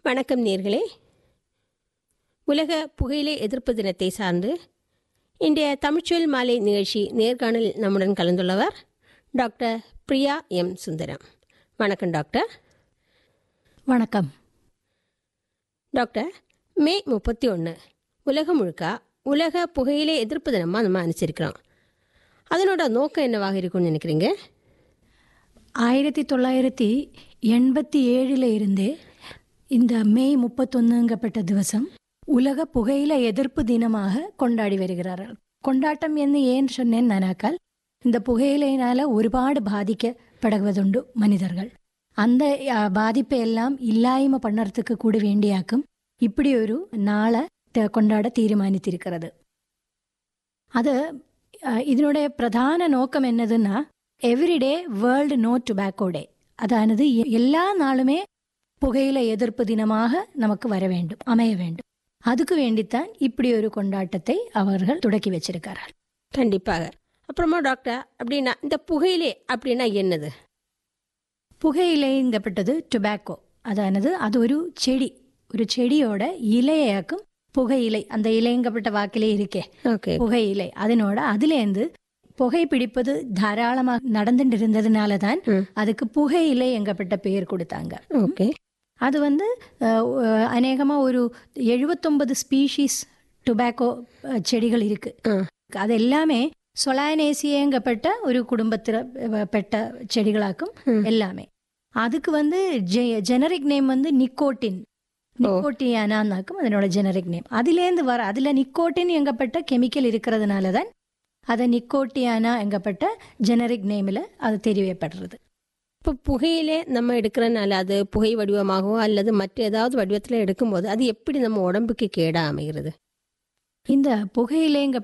வணக்கம் நேர்களே உலக புகையிலை எதிர்ப்பு தினத்தை சார்ந்து இன்றைய தமிழ்ச்சொல் மாலை நிகழ்ச்சி நேர்காணலில் நம்முடன் கலந்துள்ளவர் டாக்டர் பிரியா எம் சுந்தரம் வணக்கம் டாக்டர் வணக்கம் டாக்டர் மே முப்பத்தி ஒன்று உலகம் முழுக்க உலக புகையிலை எதிர்ப்பு தினமாக நம்ம அனுசரிக்கிறோம் அதனோட நோக்கம் என்னவாக இருக்கும்னு நினைக்கிறீங்க ஆயிரத்தி தொள்ளாயிரத்தி எண்பத்தி ஏழில் இருந்தே இந்த மே முப்பத்தொன்னுங்கப்பட்ட திவசம் உலக புகையில எதிர்ப்பு தினமாக கொண்டாடி வருகிறார்கள் கொண்டாட்டம் என்று ஏன் சொன்னேன் நானாக்கால் இந்த புகையிலையினால ஒருபாடு பாதிக்கப்படுவதுண்டு மனிதர்கள் அந்த அஹ், பாதிப்பை எல்லாம் இல்லாய்ம பண்ணறதுக்கு கூட வேண்டியாக்கும் இப்படி ஒரு நாளை த- கொண்டாட தீர்மானித்திருக்கிறது அது அஹ், இதனுடைய பிரதான நோக்கம் என்னதுன்னா everyday world no tobacco day அதானது எ- எல்லா நாளுமே புகையில எதிர்ப்பு தினமாக நமக்கு வர வேண்டும் அமைய வேண்டும் அதுக்கு வேண்டித்தான் இப்படி ஒரு கொண்டாட்டத்தை அவர்கள் தொடக்கி வச்சிருக்கிறார்கள் கண்டிப்பாக அப்புறமா டாக்டர் அப்படின்னா இந்த புகையிலை அப்படின்னா என்னது புகையிலைங்கப்பட்டது டுபாக்கோ அதானது அது ஒரு செடி ஒரு செடியோட இலையாக்கும் புகையிலை அந்த இலைங்கப்பட்ட வாக்கிலே இருக்கே ஓகே புகையிலை அதனோட அதுலேருந்து புகை பிடிப்பது தாராளமாக நடந்துட்டு இருந்ததுனால தான் ம். அதுக்கு புகையிலை எங்கப்பட்ட பெயர் கொடுத்தாங்க ஓகே அது வந்து அஹ், அநேகமா ஒரு எழுபத்தொன்பது ஸ்பீஷீஸ் டுபாக்கோ அஹ், செடிகள் இருக்கு ஆ. அது எல்லாமே சொலானேசியங்கப்பட்ட ஒரு குடும்பத்தில் பெட்ட செடிகளாக்கும் ம். எல்லாமே அதுக்கு வந்து ஜெனரிக் நேம் வந்து நிக்கோட்டின் நிக்கோட்டியானாக்கும் அதனோட ஜெனரிக் நேம் அதுலேருந்து வர அதுல நிக்கோட்டின் எங்கப்பட்ட கெமிக்கல் இருக்கிறதுனால தான் அதை நிக்கோட்டியானா எங்கப்பட்ட ஜெனரிக் நேமில் அது தெரியப்படுறது இப்போ புகையிலே நம்ம எடுக்கிறனால அது புகை வடிவமாகவோ அல்லது மற்ற ஏதாவது வடிவத்தில் எடுக்கும்போது அது எப்படி நம்ம உடம்புக்கு கேடா அமைகிறது இந்த புகையிலைங்க